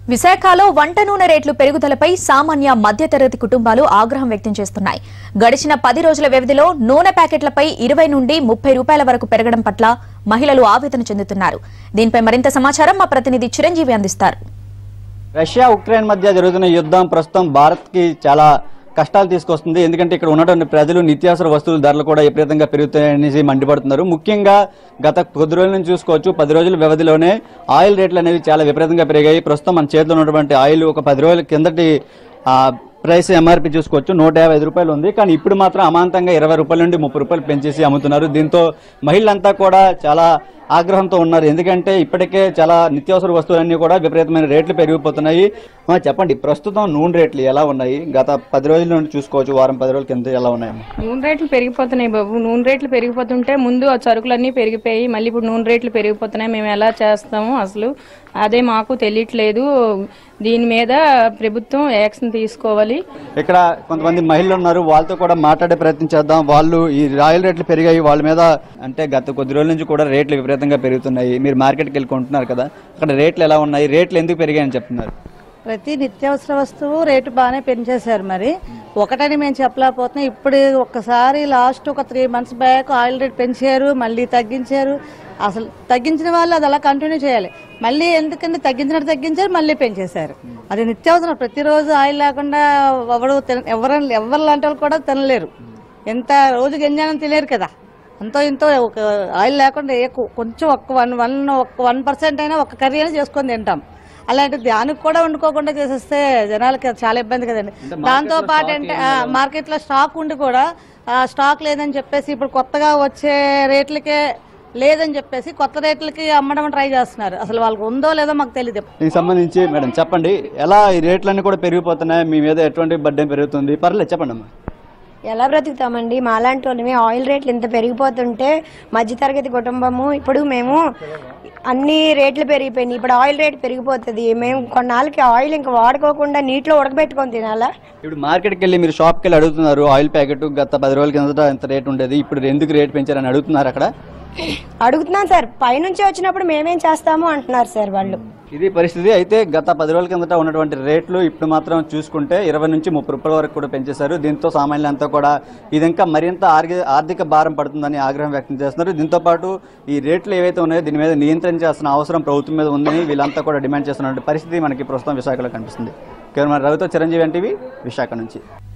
విశాఖలో వంట నూనె రేట్లు పెరుగుదలపై సామాన్య మధ్యతరగతి కుటుంబాలు ఆగ్రహం వ్యక్తం చేస్తున్నాయి గడిచిన పది రోజుల వ్యవధిలో నూనె ప్యాకెట్లపై ఇరవై నుండి ముప్పై రూపాయల వరకు పెరగడం పట్ల మహిళలు ఆవేదన చెందుతున్నారు దీనిపై మరింత సమాచారం మా ప్రతినిధి చిరంజీవి అందిస్తారు రష్యా ఉక్రెయిన్ మధ్య జరుగుతున్న యుద్ధం ప్రస్తుతం భారత్కి చాలా కష్టాలు తీసుకొస్తుంది ఎందుకంటే ఇక్కడ ఉన్నటువంటి ప్రజలు నిత్యావసర వస్తువుల ధరలు కూడా విపరీతంగా పెరుగుతాయనేసి మండిపడుతున్నారు ముఖ్యంగా గత కొద్ది రోజుల నుంచి చూసుకోవచ్చు పది రోజుల వ్యవధిలోనే ఆయిల్ రేట్లు అనేవి చాలా విపరీతంగా పెరిగాయి ప్రస్తుతం మన చేతిలో ఉన్నటువంటి ఆయిల్ ఒక పది రోజుల కిందటి ఆ, ప్రైస్ ఎంఆర్పి చూసుకోవచ్చు నూట యాభై ఐదు రూపాయలు ఉంది కానీ ఇప్పుడు మాత్రం అమాంతంగా ఇరవై రూపాయల నుండి ముప్పై రూపాయలు పెంచేసి అమ్ముతున్నారు దీంతో మహిళలంతా కూడా చాలా ఆగ్రహంతో ఉన్నారు ఎందుకంటే ఇప్పటికే చాలా నిత్యావసర వస్తువులన్నీ కూడా విపరీతమైన రేట్లు పెరిగిపోతున్నాయి ఆ, చెప్పండి ప్రస్తుతం నూనె రేట్లు ఎలా ఉన్నాయి గత పది రోజుల నుండి చూసుకోవచ్చు వారం పది రోజుల కింద ఎలా ఉన్నాయి నూనె రేట్లు పెరిగిపోతున్నాయి బాబు నూనె రేట్లు పెరిగిపోతుంటే ముందు ఆ సరుకులన్నీ పెరిగిపోయి మళ్ళీ ఇప్పుడు నూనె రేట్లు పెరిగిపోతున్నాయి మేము ఎలా చేస్తాము అసలు అదే మాకు తెలియట్లేదు దీని మీద ప్రభుత్వం యాక్షన్ తీసుకోవాలి ఇక్కడ కొంతమంది మహిళలు ఉన్నారు వాళ్ళతో కూడా మాట్లాడే ప్రయత్నం చేద్దాం వాళ్ళు ఈ రాయల్ రేట్లు పెరిగాయి వాళ్ళ మీద అంటే గత కొద్ది రోజుల నుంచి కూడా రేట్లు విపరీతంగా పెరుగుతున్నాయి మీరు మార్కెట్కి వెళ్ళి కొంటున్నారు కదా అక్కడ రేట్లు ఎలా ఉన్నాయి రేట్లు ఎందుకు పెరిగాయని చెప్తున్నారు ప్రతి నిత్యావసర వస్తువు రేటు బాగానే పెంచేశారు మరి ఒకటని మేము చెప్పలేకపోతున్నాం ఇప్పుడు ఒక్కసారి లాస్ట్ ఒక three months back oil rate పెంచారు మళ్ళీ తగ్గించారు అసలు తగ్గించిన వాళ్ళు అది అలా కంటిన్యూ చేయాలి మళ్ళీ ఎందుకంటే తగ్గించినట్టు తగ్గించారు మళ్ళీ పెంచేశారు అది నిత్యావసరం ప్రతిరోజు ఆయిల్ లేకుండా ఎవరు తిన ఎవరు ఎవరు లాంటి వాళ్ళు కూడా తినలేరు ఎంత రోజుకి ఎంజాయని తెలియరు కదా అంతో ఇంతో ఒక ఆయిల్ లేకుండా ఏ కొ- కొంచెం ఒక్క వన్ వన్ ఒక్క వన్ పర్సెంట్ అయినా ఒక కర్రీ అయినా చేసుకొని తింటాం అలాంటి దానికి కూడా వండుకోకుండా చేసేస్తే జనాలకి చాలా ఇబ్బంది కదండి దాంతో పాటు అంటే మార్కెట్ లో స్టాక్ ఉండి కూడా ఆ స్టాక్ లేదని చెప్పేసి ఇప్పుడు కొత్తగా వచ్చే రేట్లకే లేదని చెప్పేసి కొత్త రేట్లకి అమ్మడం ట్రై చేస్తున్నారు అసలు వాళ్ళకి ఉందో లేదో మాకు తెలియదు దీనికి సంబంధించి మేడం చెప్పండి ఎలా ఈ రేట్లన్నీ కూడా పెరిగిపోతున్నాయి మీ మీద ఎటువంటి బడ్డెం పెరుగుతుంది పర్లేదు చెప్పండి అమ్మా ఎలా బ్రతుకుతామండి మాలాంటి వాళ్ళమే ఆయిల్ రేట్లు ఇంత పెరిగిపోతుంటే మధ్యతరగతి కుటుంబము ఇప్పుడు మేము అన్ని రేట్లు పెరిగిపోయినాయి ఇప్పుడు ఆయిల్ రేట్ పెరిగిపోతుంది మేము కొన్నాళ్ళకి ఆయిల్ ఇంకా వాడుకోకుండా నీటిలో ఉడకబెట్టుకొని తినాలా ఇప్పుడు మార్కెట్కి వెళ్ళి మీరు షాప్కి వెళ్ళి అడుగుతున్నారు ఆయిల్ ప్యాకెట్ గత పది రోజుల కిందట ఎంత రేట్ ఉండేది ఇప్పుడు ఎందుకు రేట్ పెంచారని అడుగుతున్నారు అక్కడ అడుగుతున్నాను సార్ పైనుంచి వచ్చినప్పుడు మేమేం చేస్తాము అంటున్నారు సార్ వాళ్ళు ఇది పరిస్థితి అయితే గత పది రోజుల కిందట ఉన్నటువంటి రేట్లు ఇప్పుడు మాత్రం చూసుకుంటే ఇరవై నుంచి ముప్పై రూపాయల వరకు కూడా పెంచేశారు దీంతో సామాన్యులంతా కూడా ఇది ఇంకా మరింత ఆర్థిక ఆర్థిక భారం పడుతుందని ఆగ్రహం వ్యక్తం చేస్తున్నారు దీంతో పాటు ఈ రేట్లు ఏవైతే ఉన్నాయో దీని మీద నియంత్రణ చేస్తున్న అవసరం ప్రభుత్వం మీద ఉందని వీళ్ళంతా కూడా డిమాండ్ చేస్తున్న పరిస్థితి మనకి ప్రస్తుతం విశాఖలో కనిపిస్తుంది కేవలం రవితో చిరంజీవి ఎన్టీవీ విశాఖ నుంచి